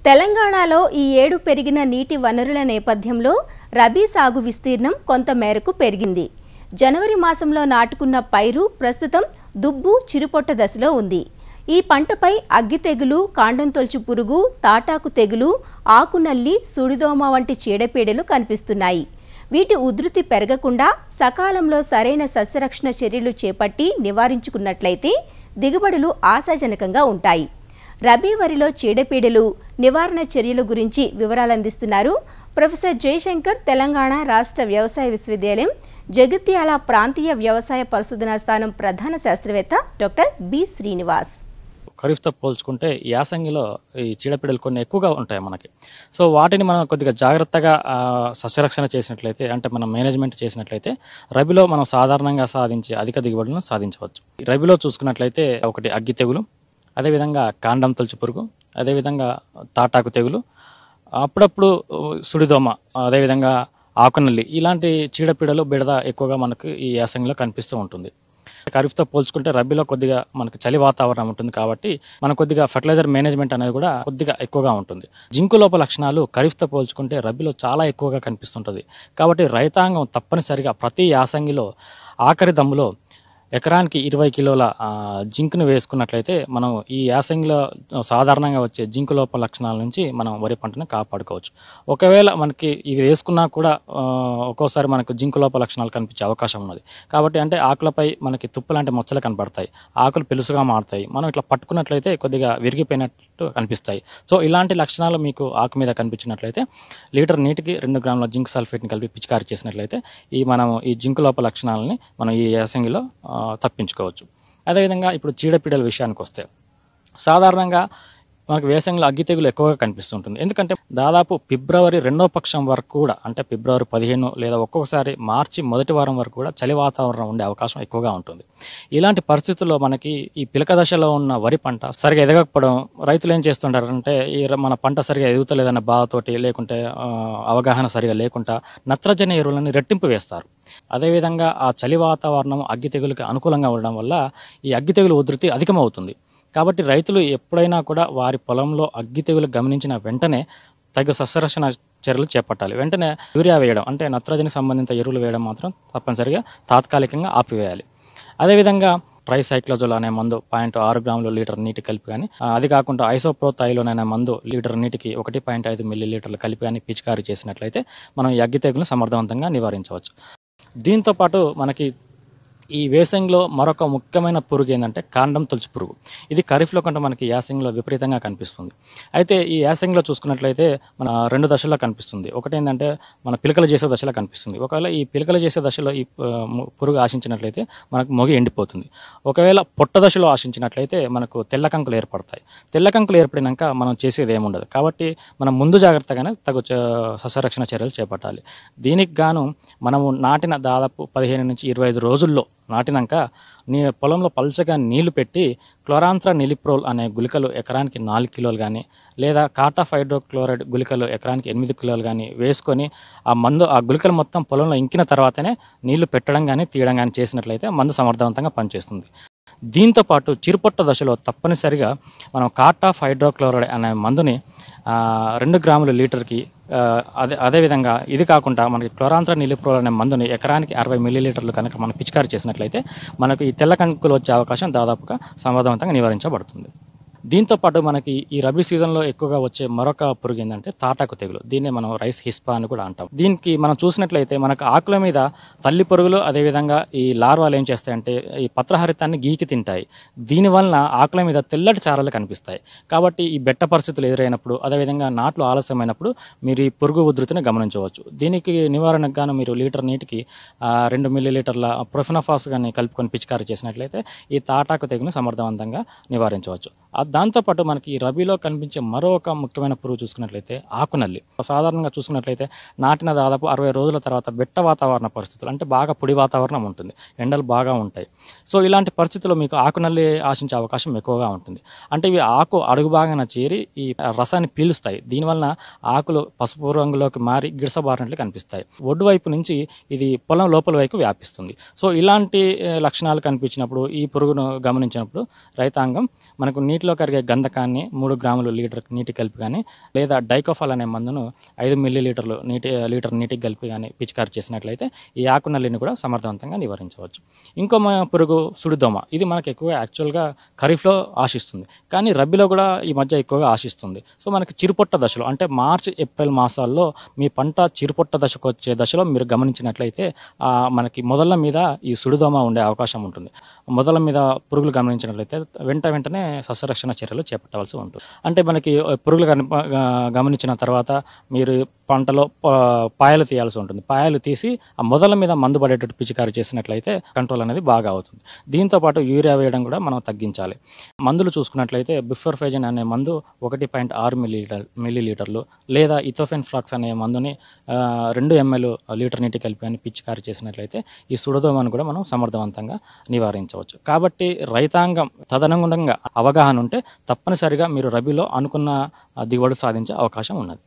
తెలంగాణలో ఈ ఏడు పెరిగిన నీటి వనరుల నేపథ్యంలో రబీ సాగు విస్తీర్ణం కొంత మేరకు పెరిగింది జనవరి మాసంలో నాటుకున్న పైరు ప్రస్తుతం దుబ్బు చిరుపొట్ట దశలో ఉంది ఈ పంటపై అగ్గి తెగులు కాండం తొలుచు పురుగు తాటాకు తెగులు ఆకునల్లి సుడిదోమ వంటి చీడపీడలు కనిపిస్తున్నాయి వీటి ఉధృతి పెరగకుండా సకాలంలో సరైన సస్యరక్షణ చర్యలు చేపట్టి నివారించుకున్నట్లయితే దిగుబడులు ఆశాజనకంగా ఉంటాయి రబీ వరిలో చీడపీడలు నివారణ చర్యల గురించి వివరాలు అందిస్తున్నారు ప్రొఫెసర్ జయశంకర్ తెలంగాణ రాష్ట్ర వ్యవసాయ విశ్వవిద్యాలయం జగిత్యాల ప్రాంతీయ వ్యవసాయ పరిశోధనా స్థానం ప్రధాన శాస్త్రవేత్త డాక్టర్ బి శ్రీనివాస్ ఖరీఫ్తో పోల్చుకుంటే యాసంగిలో ఈ చీడపీడలు కొన్ని ఎక్కువగా ఉంటాయి మనకి సో వాటిని మనం కొద్దిగా జాగ్రత్తగా ఆ, సస్యరక్షణ చేసినట్లయితే అంటే మనం మేనేజ్మెంట్ చేసినట్లయితే రబీలో మనం సాధారణంగా సాధించే అధిక దిగుబడులను సాధించవచ్చు రబీలో చూసుకున్నట్లయితే ఒకటి అగ్గి తెగులు అదేవిధంగా కాండం తొలుచు పురుగు అదేవిధంగా తాటాకు తెగులు అప్పుడప్పుడు సుడిదోమ అదేవిధంగా ఆకునల్లి ఇలాంటి చీడపీడలు బిడద ఎక్కువగా మనకు ఈ యాసంగిలో కనిపిస్తూ ఉంటుంది ఖరీఫ్తో పోల్చుకుంటే రబీలో కొద్దిగా మనకి చలి వాతావరణం ఉంటుంది కాబట్టి మన కొద్దిగా ఫర్టిలైజర్ మేనేజ్మెంట్ అనేది కూడా కొద్దిగా ఎక్కువగా ఉంటుంది జింకు లోప లక్షణాలు ఖరీఫ్తో పోల్చుకుంటే రబీలో చాలా ఎక్కువగా కనిపిస్తుంటుంది కాబట్టి రైతాంగం తప్పనిసరిగా ప్రతి యాసంగిలో ఆఖరి దమ్ములో ఎకరానికి ఇరవై కిలోల ఆ, జింక్ను వేసుకున్నట్లయితే మనం ఈ యాసంగిలో సాధారణంగా వచ్చే జింకు లోప లక్షణాల నుంచి మనం వరి పంటను కాపాడుకోవచ్చు ఒకవేళ మనకి ఇవి వేసుకున్నా కూడా ఆ, ఒక్కోసారి మనకు జింకు లోప లక్షణాలు కనిపించే అవకాశం ఉన్నది కాబట్టి అంటే ఆకులపై మనకి తుప్పు లాంటి మచ్చలు కనబడతాయి ఆకులు పెలుసుగా మారుతాయి మనం ఇట్లా పట్టుకున్నట్లయితే కొద్దిగా విరిగిపోయినట్టు కనిపిస్తాయి సో ఇలాంటి లక్షణాలు మీకు ఆకు మీద కనిపించినట్లయితే లీటర్ నీటికి రెండు గ్రాముల జింక్ సల్ఫేట్ని కలిపి పిచికారి చేసినట్లయితే ఈ మనం ఈ జింకు లోప లక్షణాలని మనం ఈ యాసంగిలో ఆ, తప్పించుకోవచ్చు అదేవిధంగా ఇప్పుడు చీడపీడల విషయానికి వస్తే సాధారణంగా మనకు వేసంగిలో అగ్గి తెగులు ఎక్కువగా కనిపిస్తుంటుంది ఎందుకంటే దాదాపు ఫిబ్రవరి రెండో పక్షం వరకు కూడా అంటే ఫిబ్రవరి పదిహేను లేదా ఒక్కొక్కసారి మార్చి మొదటి వారం వరకు కూడా చలి వాతావరణం ఉండే అవకాశం ఎక్కువగా ఉంటుంది ఇలాంటి పరిస్థితుల్లో మనకి ఈ పిలక దశలో ఉన్న వరి పంట సరిగా ఎదగకపోవడం రైతులు ఏం చేస్తుంటారంటే ఈ ర- మన పంట సరిగా ఎదుగుతలేదన్న బాధతోటి లేకుంటే ఆ, అవగాహన సరిగా లేకుండా నత్రజని ఎరువులని రెట్టింపు వేస్తారు అదేవిధంగా ఆ చలి వాతావరణం అగ్గి తెగులుకి అనుకూలంగా ఉండడం వల్ల ఈ అగ్గి తెగులు ఉధృతి అధికమవుతుంది కాబట్టి రైతులు ఎప్పుడైనా కూడా వారి పొలంలో అగ్గి తెగులు గమనించిన వెంటనే తగు సస్యరక్షణ చర్యలు చేపట్టాలి వెంటనే యూరియా వేయడం అంటే నత్రజని సంబంధిత ఎరువులు వేయడం మాత్రం తప్పనిసరిగా తాత్కాలికంగా ఆపివేయాలి అదేవిధంగా ట్రైసైక్లోజోల్ అనే మందు పాయింట్ ఆరు గ్రాములు లీటర్ నీటి కలిపి కానీ ఆ, అది కాకుండా ఐసోప్రోథైలోన్ అనే మందు లీటర్ నీటికి ఒకటి పాయింట్ ఐదు మిల్లీ లీటర్లు కలిపి కానీ పిచికారీ చేసినట్లయితే మనం ఈ అగ్గి తెగులను సమర్థవంతంగా నివారించవచ్చు దీంతో పాటు మనకి ఈ వేసంగిలో మరొక ముఖ్యమైన పురుగు ఏంటంటే కాండం తొలుచు పురుగు ఇది ఖరీఫ్లో కంటే మనకి యాసంగిలో విపరీతంగా కనిపిస్తుంది అయితే ఈ యాసంగిలో చూసుకున్నట్లయితే మన రెండు దశల్లో కనిపిస్తుంది ఒకటి ఏంటంటే మన పిలకలు చేసే దశలో కనిపిస్తుంది ఒకవేళ ఈ పిలకలు చేసే దశలో ఈ ఆ, ము- పురుగు ఆశించినట్లయితే మనకు మొగి ఎండిపోతుంది ఒకవేళ పొట్ట దశలో ఆశించినట్లయితే మనకు తెల్ల కంకులు ఏర్పడతాయి తెల్ల కంకులు ఏర్పడినాక మనం చేసేది ఏముండదు కాబట్టి మనం ముందు జాగ్రత్తగానే తగు చ- సస్యరక్షణ చర్యలు చేపట్టాలి దీనికి గాను మనము నాటిన దాదాపు పదిహేను నుంచి ఇరవై ఐదు రోజుల్లో నాటినాక నీ పొలంలో పల్చగా నీళ్లు పెట్టి క్లోరాంత్ర నిలిప్రోల్ అనే గుళికలు ఎకరానికి నాలుగు కిలోలు కానీ లేదా కాటాఫ్ హైడ్రోక్లోరైడ్ గుళికలు ఎకరానికి ఎనిమిది కిలోలు కానీ వేసుకొని ఆ మందు ఆ గుళికలు మొత్తం పొలంలో ఇంకిన తర్వాతనే నీళ్లు పెట్టడం కానీ తీయడం కానీ చేసినట్లయితే మందు సమర్థవంతంగా పనిచేస్తుంది దీంతో పాటు చిరుపొట్ట దశలో తప్పనిసరిగా మనం కాటాఫ్ హైడ్రోక్లోరైడ్ అనే మందుని ఆ, రెండు గ్రాములు లీటర్కి ఆ, అదే అదేవిధంగా ఇది కాకుండా మనకి క్లోరాంత్ర నిలిప్రోల్ అనే మందుని ఎకరానికి అరవై మిల్లీలీటర్లు కనుక మనం పిచికారి చేసినట్లయితే మనకు ఈ తెల్ల కంకులు వచ్చే అవకాశం దాదాపుగా సమర్థవంతంగా నివారించబడుతుంది దీంతో పాటు మనకి ఈ రబీ సీజన్లో ఎక్కువగా వచ్చే మరొక పురుగు ఏంటంటే తాటాకు తెగులు దీన్నే మనం రైస్ హిస్పా అని కూడా అంటాం దీనికి మనం చూసినట్లయితే మనకు ఆకుల మీద తల్లి పురుగులు అదేవిధంగా ఈ లార్వాలు ఏం చేస్తాయంటే ఈ పత్రహరితాన్ని గీకి తింటాయి దీనివలన ఆకుల మీద తెల్లటి చారలు కనిపిస్తాయి కాబట్టి ఈ బెట్ట పరిస్థితులు ఎదురైనప్పుడు అదేవిధంగా నాట్లు ఆలస్యమైనప్పుడు మీరు ఈ పురుగు ఉధృతిని గమనించవచ్చు దీనికి నివారణకు గాను మీరు లీటర్ నీటికి ఆ, రెండు మిల్లీ లీటర్ల ప్రొఫినఫాస్ కానీ కలుపుకొని పిచికారీ చేసినట్లయితే ఈ తాటాకు తెగును సమర్థవంతంగా నివారించవచ్చు ఆ దాంతోపాటు మనకి ఈ రబీలో కనిపించే మరో ఒక ముఖ్యమైన పురుగు చూసుకున్నట్లయితే ఆకునల్లి సాధారణంగా చూసుకున్నట్లయితే నాటిన దాదాపు అరవై రోజుల తర్వాత బెట్ట వాతావరణ పరిస్థితులు అంటే బాగా పొడి వాతావరణం ఉంటుంది ఎండలు బాగా ఉంటాయి సో ఇలాంటి పరిస్థితుల్లో మీకు ఆకునల్లి ఆశించే అవకాశం ఎక్కువగా ఉంటుంది అంటే ఇవి ఆకు అడుగు భాగాన చేరి ఈ రసాన్ని పీలుస్తాయి దీనివలన ఆకులు పసుపు రంగులోకి మారి గిడసబారినట్లు కనిపిస్తాయి ఒడ్డు వైపు నుంచి ఇది పొలం లోపల వైపు వ్యాపిస్తుంది సో ఇలాంటి ఏ, లక్షణాలు కనిపించినప్పుడు ఈ పురుగును గమనించినప్పుడు రైతాంగం మనకు నీటిలో కరిగే కరిగే గంధకాన్ని మూడు గ్రాములు లీటర్ నీటి కలిపి కానీ లేదా డైకోఫాల్ అనే మందును ఐదు మిల్లీ లీటర్లు నీటి లీటర్ నీటికి కలిపి కానీ పిచికారి చేసినట్లయితే ఈ ఆకు నల్లిని కూడా సమర్థవంతంగా నివారించవచ్చు ఇంకో మ- పురుగు సుడిదోమ ఇది మనకి ఎక్కువగా యాక్చువల్గా ఖరీఫ్లో ఆశిస్తుంది కానీ రబీలో కూడా ఈ మధ్య ఎక్కువగా ఆశిస్తుంది సో మనకి చిరుపొట్ట దశలో అంటే మార్చ్ ఏప్రిల్ మాసాల్లో మీ పంట చిరుపొట్ట దశకు వచ్చే దశలో మీరు గమనించినట్లయితే ఆ, మనకి మొదళ్ళ మీద ఈ సుడిదోమ ఉండే అవకాశం ఉంటుంది మొదల మీద పురుగులు గమనించినట్లయితే వెంట వెంటనే సస్యరక్షణ చర్యలు చేపట్టవలసి ఉంటుంది అంటే మనకి పురుగులు కనిప గా- గమనించిన తర్వాత మీరు పంటలో ప- పాయలు తీయాల్సి ఉంటుంది పాయలు తీసి ఆ మొదల మీద మందు పడేటట్టు పిచికారి చేసినట్లయితే కంట్రోల్ అనేది బాగా అవుతుంది దీంతో పాటు యూరియా వేయడం కూడా మనం తగ్గించాలి మందులు చూసుకున్నట్లయితే బిఫర్ఫైజన్ అనే మందు ఒకటి పాయింట్ ఆరు మిల్లీ మిల్లీ లీటర్లు లేదా ఇథోఫెన్ ఫ్లాక్స్ అనే మందుని ఆ, రెండు ఎంఎల్ లీటర్ నీటి కలిపి అని పిచికారి చేసినట్లయితే ఈ సుడదోమను కూడా మనం సమర్థవంతంగా నివారించవచ్చు కాబట్టి రైతాంగం తదనుగుణంగా అవగాహన ఉంటే తప్పనిసరిగా మీరు రబీలో అనుకున్న ఆ, దిగుబడి సాధించే అవకాశం ఉన్నది